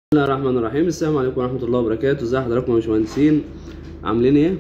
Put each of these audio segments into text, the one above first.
بسم الله الرحمن الرحيم السلام عليكم ورحمة الله وبركاته ازي حضراتكم يا باشمهندسين عاملين ايه؟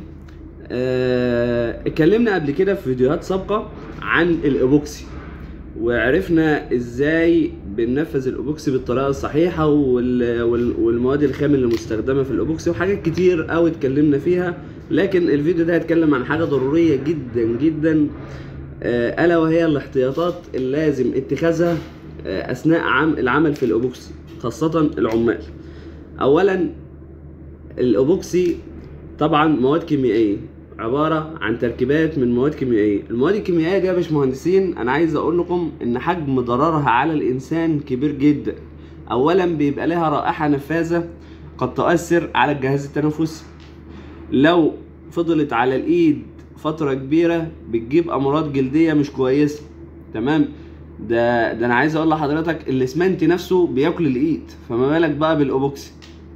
آه، اتكلمنا قبل كده في فيديوهات سابقة عن الايبوكسي وعرفنا ازاي بننفذ الايبوكسي بالطريقة الصحيحة وال- وال- والمواد الخام اللي مستخدمة في الايبوكسي وحاجات كتير قوي اتكلمنا فيها لكن الفيديو ده هيتكلم عن حاجة ضرورية جدا جدا آه، الا وهي الاحتياطات اللي لازم اتخاذها آه، اثناء عم العمل في الايبوكسي خاصة العمال اولا الايبوكسي طبعا مواد كيميائيه عباره عن تركيبات من مواد كيميائيه المواد الكيميائيه دي يا باشمهندسين انا عايز اقول لكم ان حجم ضررها على الانسان كبير جدا اولا بيبقى لها رائحه نفاذه قد تؤثر على الجهاز التنفسي لو فضلت على الايد فتره كبيره بتجيب امراض جلديه مش كويسه تمام ده ده انا عايز اقول لحضرتك الاسمنت نفسه بياكل الايد فما بالك بقى بالاوبوكسي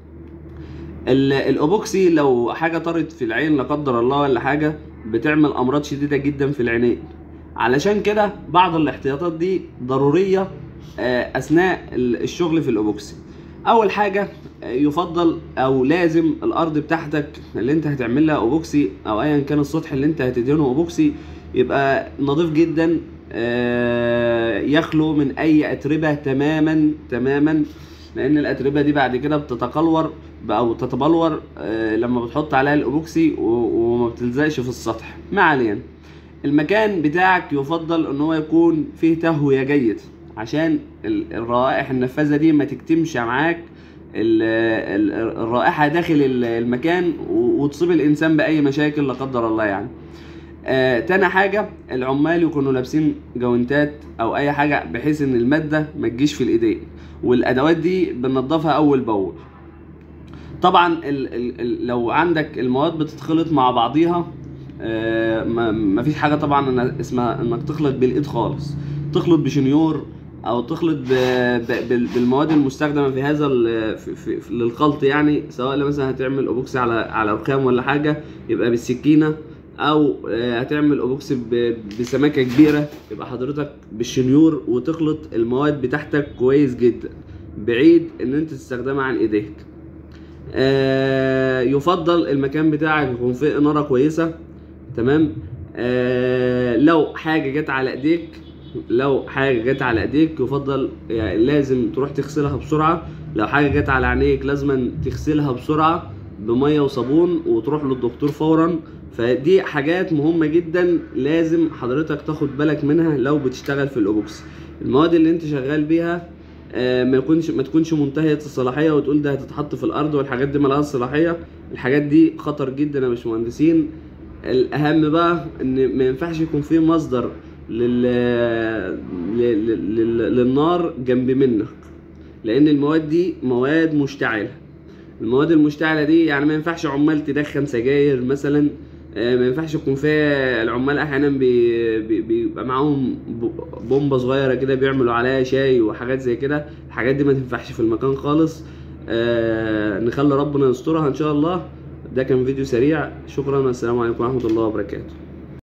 ال- الاوبوكسي لو حاجه طرت في العين لا قدر الله ولا حاجه بتعمل امراض شديده جدا في العينين علشان كده بعض الاحتياطات دي ضروريه آه، اثناء ال- الشغل في الاوبوكسي اول حاجه آه، يفضل او لازم الارض بتاعتك اللي انت هتعمل لها اوبوكسي او ايا كان السطح اللي انت هتدهنه اوبوكسي يبقى نظيف جدا آه، يخلو من اي اتربه تماما تماما لان الاتربه دي بعد كده بتتقلور او تتبلور آه، لما بتحط عليها الاوبوكسي و- وما بتلزقش في السطح ما علينا المكان بتاعك يفضل ان هو يكون فيه تهوية جيد عشان ال- الروائح النفاذة دي ما تكتمش معاك ال- ال- الرائحة داخل ال- المكان و- وتصيب الانسان باي مشاكل لا قدر الله يعني آه، تاني حاجة العمال يكونوا لابسين جوانتات او اي حاجة بحيث ان المادة ما تجيش في الايدين والادوات دي بننضفها اول باول طبعا ال ال ال لو عندك المواد بتتخلط مع بعضيها آه، ما ما فيش حاجه طبعا إن- اسمها انك تخلط بالايد خالص تخلط بشنيور او تخلط ب ب بال- بالمواد المستخدمه في هذا ال- في في في للخلط يعني سواء لو مثلا هتعمل اوبوكسي على على رخام ولا حاجه يبقى بالسكينه او آه، هتعمل اوبوكسي ب- بسماكه كبيره يبقى حضرتك بالشنيور وتخلط المواد بتاعتك كويس جدا بعيد ان انت تستخدمها عن ايديك آه، يفضل المكان بتاعك يكون فيه اناره كويسه تمام آه، لو حاجه جت على ايديك لو حاجه جت على ايديك يفضل يعني لازم تروح تغسلها بسرعه لو حاجه جت على عينيك لازم تغسلها بسرعه بميه وصابون وتروح للدكتور فورا فدي حاجات مهمه جدا لازم حضرتك تاخد بالك منها لو بتشتغل في الاوبوكس المواد اللي انت شغال بيها آه، ما يكونش ما تكونش منتهيه الصلاحيه وتقول ده هتتحط في الارض والحاجات دي مالهاش صلاحيه الحاجات دي خطر جدا يا باشمهندسين الاهم بقى ان ما ينفعش يكون في مصدر لل... لل... لل... للنار جنب منك لان المواد دي مواد مشتعله المواد المشتعله دي يعني ما ينفعش عمال تدخن سجاير مثلا آه، ما ينفعش يكون فيها العمال احيانا بي- بي- بيبقى معاهم ب- بومبه صغيره كده بيعملوا عليها شاي وحاجات زي كده الحاجات دي ما تنفعش في المكان خالص آه نخلي ربنا يسترها ان شاء الله ده كان فيديو سريع شكرا والسلام عليكم ورحمه الله وبركاته